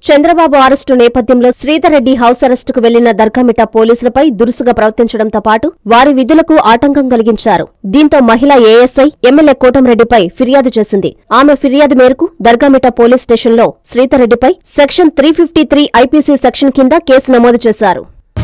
Chandrababu arrest నేపథ్యంలో Sridhar Reddy house అరెస్టుకు వెళ్లిన దర్గామిట్ట పోలీసులపై దురుసుగా ప్రవర్తించడంతో పాటు వారి విధులకు ఆటంకం కలిగించారు దీంతో మహిళా ఏఎస్ఐ ఎమ్మెల్యే కోటంరెడ్డిపై ఫిర్యాదు చేసింది ఆమె ఫిర్యాదు మేరకు దర్గామిట్ట పోలీస్ స్టేషన్లో శ్రీధర్ రెడ్డిపై section three fifty three IPC section కింద కేసు నమోదు చేశారు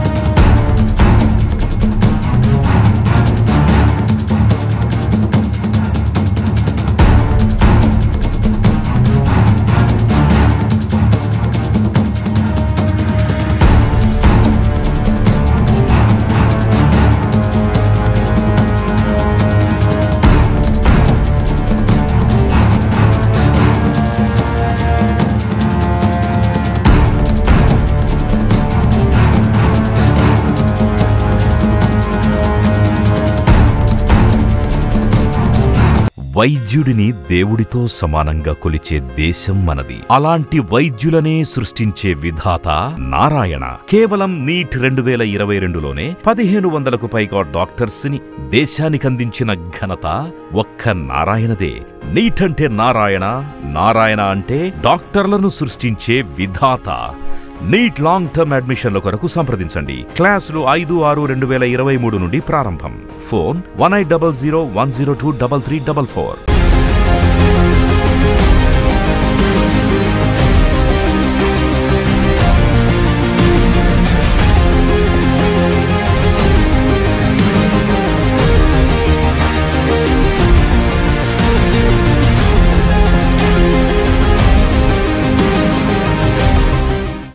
వైద్యుడిని దేవుడితో సమానంగా కొలిచే దేశం మనది అలాంటి వైద్యులనే సృష్టించే విధాత నారాయణ కేవలం నీట్ రెండు వేల ఇరవై రెండులోనే పదిహేను వందలకు పైగా డాక్టర్స్ ని దేశానికందించిన ఘనత ఒక్క నారాయణదే నీట్ అంటే నారాయణ నారాయణ అంటే డాక్టర్లను సృష్టించే విధాత నీట్ లాంగ్ టర్మ్ అడ్మిషన్ల కొరకు సంప్రదించండి క్లాసులు ఐదు ఆరు రెండు వేల ఇరవై మూడు నుండి ప్రారంభం phone one eight double zero one zero two double three double four